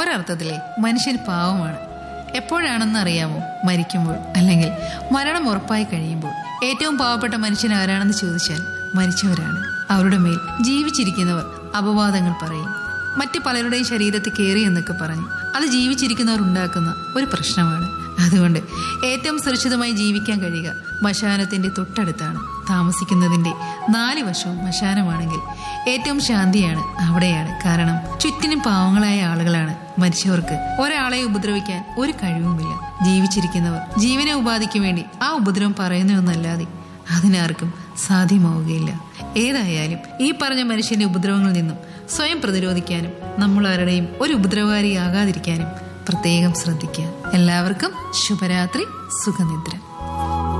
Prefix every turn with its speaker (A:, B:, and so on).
A: ഒരർത്ഥത്തിലെ മനുഷ്യൻ പാവമാണ് എപ്പോഴാണെന്ന് അറിയാമോ മരിക്കുമ്പോൾ അല്ലെങ്കിൽ മരണം ഉറപ്പായി കഴിയുമ്പോൾ ഏറ്റവും പാവപ്പെട്ട മനുഷ്യൻ ആരാണെന്ന് ചോദിച്ചാൽ മരിച്ചവരാണ് അവരുടെ മേൽ ജീവിച്ചിരിക്കുന്നവർ അപവാദങ്ങൾ പറയും മറ്റ് പലരുടെയും ശരീരത്തിൽ കയറി എന്നൊക്കെ പറഞ്ഞു അത് ജീവിച്ചിരിക്കുന്നവർ ഉണ്ടാക്കുന്ന ഒരു പ്രശ്നമാണ് അതുകൊണ്ട് ഏറ്റവും സുരക്ഷിതമായി ജീവിക്കാൻ കഴിയുക മശാനത്തിന്റെ തൊട്ടടുത്താണ് താമസിക്കുന്നതിന്റെ നാല് വശവും മശാനമാണെങ്കിൽ ഏറ്റവും ശാന്തിയാണ് അവിടെയാണ് കാരണം ചുറ്റിനും പാവങ്ങളായ ആളുകളാണ് മരിച്ചവർക്ക് ഒരാളെ ഉപദ്രവിക്കാൻ ഒരു കഴിവുമില്ല ജീവിച്ചിരിക്കുന്നവർ ജീവന ഉപാധിക്ക് വേണ്ടി ആ ഉപദ്രവം പറയുന്നുവെന്നല്ലാതെ അതിനാർക്കും സാധ്യമാവുകയില്ല ഏതായാലും ഈ പറഞ്ഞ മനുഷ്യന്റെ ഉപദ്രവങ്ങളിൽ നിന്നും സ്വയം പ്രതിരോധിക്കാനും നമ്മൾ ആരുടെയും ഒരു ഉപദ്രവകാരിയാകാതിരിക്കാനും പ്രത്യേകം ശ്രദ്ധിക്കുക എല്ലാവർക്കും ശുഭരാത്രി സുഖനിദ്ര